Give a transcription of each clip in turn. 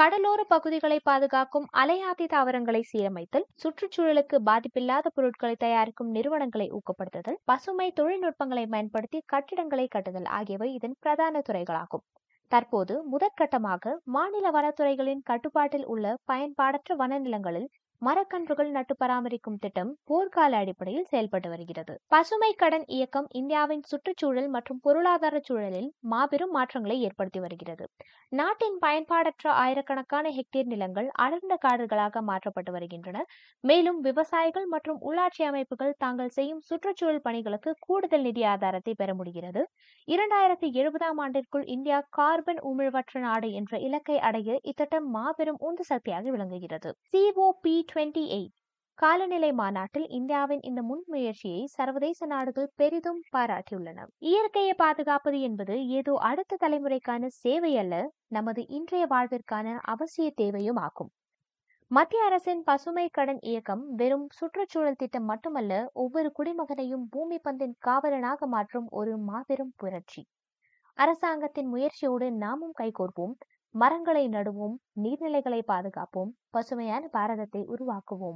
கடலோர பகுதிகளை பாதுகாக்கும் அலையாத்தி தாவரங்களை சீரமைத்தல் சுற்றுச்சூழலுக்கு பாதிப்பில்லாத பொருட்களை தயாரிக்கும் நிறுவனங்களை ஊக்கப்படுத்துதல் பசுமை தொழில்நுட்பங்களை பயன்படுத்தி கட்டிடங்களை கட்டுதல் ஆகியவை இதன் பிரதான துறைகளாகும் தற்போது முதற்கட்டமாக மாநில வனத்துறைகளின் கட்டுப்பாட்டில் உள்ள பயன்பாடற்ற வனநிலங்களில் மரக்கன்றுகள் நட்டு பராமரிக்கும் திட்டம் போர்க்கால அடிப்படையில் செயல்பட்டு வருகிறது பசுமை கடன் இயக்கம் இந்தியாவின் சுற்றுச்சூழல் மற்றும் பொருளாதார சூழலில் மாபெரும் மாற்றங்களை ஏற்படுத்தி வருகிறது நாட்டின் பயன்பாடற்ற ஆயிரக்கணக்கான ஹெக்டேர் நிலங்கள் அடர்ந்த காடுகளாக மாற்றப்பட்டு வருகின்றன மேலும் விவசாயிகள் மற்றும் உள்ளாட்சி அமைப்புகள் தாங்கள் செய்யும் சுற்றுச்சூழல் பணிகளுக்கு கூடுதல் நிதி ஆதாரத்தை பெற முடிகிறது இரண்டாயிரத்தி எழுபதாம் ஆண்டிற்குள் இந்தியா கார்பன் உமிழ்வற்ற நாடு என்ற இலக்கை அடைய இத்திட்டம் மாபெரும் உந்து சக்தியாக விளங்குகிறது சிஓபி டுவெண்ட்டி எயிட் காலநிலை மாநாட்டில் இந்தியாவின் இந்த முன்முயற்சியை சர்வதேச நாடுகள் பெரிதும் பாராட்டியுள்ளன இயற்கையை பாதுகாப்பது என்பது ஏதோ அடுத்த தலைமுறைக்கான சேவை அல்ல நமது இன்றைய வாழ்விற்கான அவசிய தேவையும் ஆகும் மத்திய அரசின் பசுமை கடன் இயக்கம் வெறும் சுற்றுச்சூழல் திட்டம் மட்டுமல்ல ஒவ்வொரு குடிமகனையும் பூமி பந்தின் காவலனாக மாற்றும் ஒரு மாபெரும் புரட்சி அரசாங்கத்தின் முயற்சியோடு நாமும் கைகோர்ப்போம் மரங்களை நடுவோம் நீர்நிலைகளை பாதுகாப்போம் பசுமையான பாரதத்தை உருவாக்குவோம்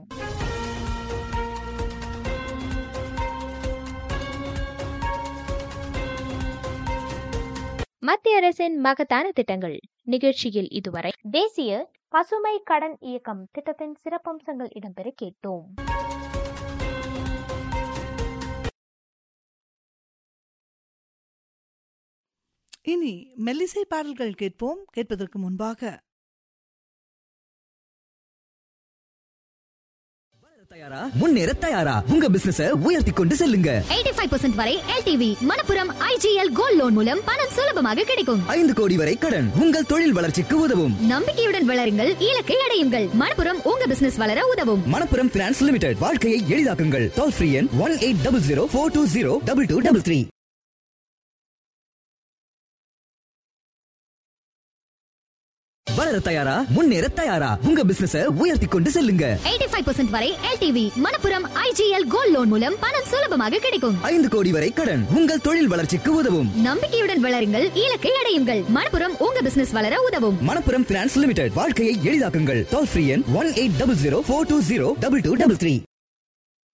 மத்திய அரசின் மகத்தான திட்டங்கள் நிகழ்ச்சியில் இதுவரை தேசிய பசுமை கடன் இயக்கம் திட்டத்தின் சிறப்பம்சங்கள் இடம்பெற கேட்டோம் இனி மெல்லிசை பாடல்கள் கேட்போம் கேட்பதற்கு முன்பாக தயாரா முன்னேற தயாரா உங்க பிசினஸ உயர்த்தி கொண்டு செல்லுங்க 85% வரை LTV Manappuram IGL gold loan மூலம் பணம் சுலபமாக கிடைக்கும் ஐந்து கோடி வரை கடன் உங்கள் தொழில் வளர்ச்சிக்கு உதவும் நம்பிக்கையுடன் வளருங்கள் இலக்கை அடையுங்கள் மணப்புரம் உங்க பிசினஸ் வளர உதவும் மணப்புரம் பினான்ஸ் லிமிடெட் வாழ்க்கையை எளிதாக்குங்கள் டோல் ஃப்ரீ எண் one eight double zero four two zero double two double three வளர தயாரா முன்னேற தயாரா உங்க பிசினஸ உயர்த்தி கொண்டு செல்லுங்க 85% வரை LTV Manappuram IGL gold loan மூலம் பணம் சுலபமாக கிடைக்கும் ஐந்து கோடி வரை கடன் உங்கள் தொழில் வளர்ச்சிக்கு உதவும் நம்பிக்கையுடன் வளருங்கள் இலக்கை அடையுங்கள் மணப்புரம் உங்க பிசினஸ் வளர உதவும் மணப்புரம் பினான்ஸ் லிமிடெட் வாழ்க்கையை எளிதாக்குங்கள் டோல் ஃப்ரீ எண் one eight double zero four two zero double two double three